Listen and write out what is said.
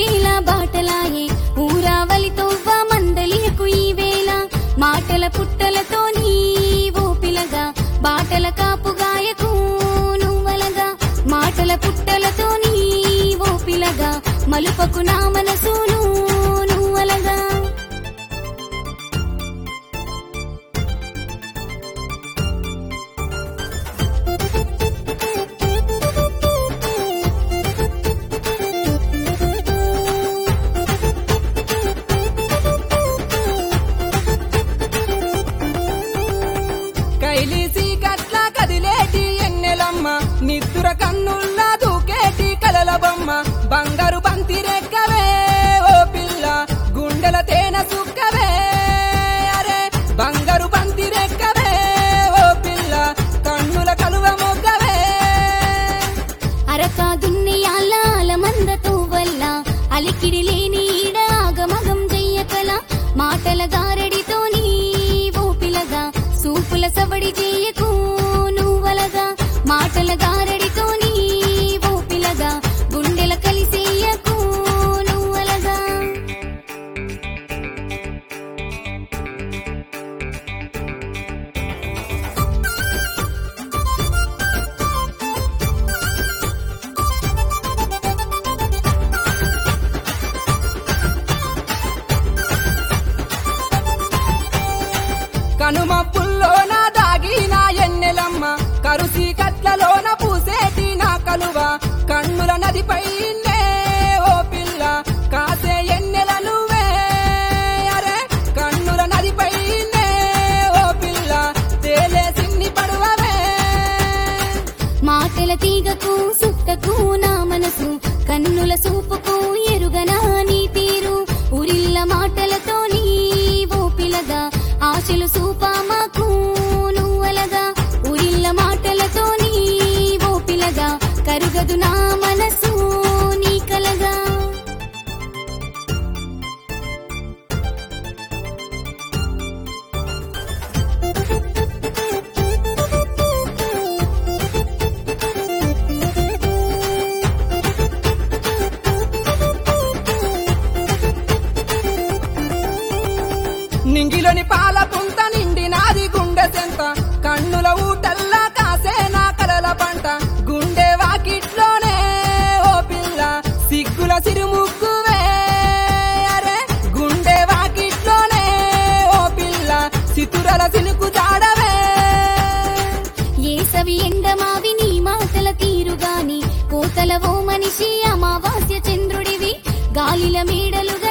బతికేలా బాటలాయే ఊరావలి తోవ్వ మందలియకు ఈ వేళ మాటల పుట్టలతో నీ ఓపిలగా బాటల కాపుగాయకు నువ్వలగా మాటల పుట్టలతో నీ ఓపిలగా మలుపకు నా మనసును నువ్వలగా కైలీసి గట్ల కదిలేటి ఎన్నెలమ్మ నిద్దుర కన్నుల్లా దూకేటి కలల బొమ్మ బంగారు బంతి రెక్కవే ఓ పిల్ల గుండెల తేన సుక్కవే అరే బంగారు బంతి రెక్కవే ఓ పిల్ల కన్నుల కలువ మొగ్గవే అరక దున్నయాల మందతో వల్ల అలికిడి లేని ఈడ ఆగమగం చెయ్యకల మాటల గారడితో నీ ఊపిలగా సూపుల సవడి చేయకు నువ్వలగా మాటల గారడితో నీ ఊపిలగా గుండెల కలిసేయకు నువ్వలగా కనుమప్పుల్లోన దాగిన ఎన్నెలమ్మ కరుసి కట్లలోన పూసేటి నా కలువ కన్నుల నదిపై ఓ పిల్ల కాసే ఎన్నెల నువ్వే అరే కన్నుల నదిపై ఓ పిల్ల తేలే సిన్ని పడువవే మాటల తీగకు సుక్కకు నా మనసు కన్నుల సూపుకు ఎరుగనా నీ తీరు ఉరిల్ల మాటలతో నీ ఓపిలగా ఆశలు సూపామాకు నువ్వలగా ఉరిల్ల మాటలతో నీ ఓపిలగా కరుగదు నా మనసు నీ కలగా నింగిలోని పాల పుంత నిండి నాది గుండె సెంత కన్నుల ఊటల్లా కాసే నా కలల పంట గుండె వాకిట్లోనే ఓ పిల్ల సిగ్గుల సిరుముక్కువే అరే గుండె వాకిట్లోనే ఓ పిల్ల సితురల సినుకు జాడవే ఏసవి ఎండమావి నీ మాటల తీరుగాని కోతల ఓ మనిషి అమావాస్య చంద్రుడివి గాలిల మేడలుగా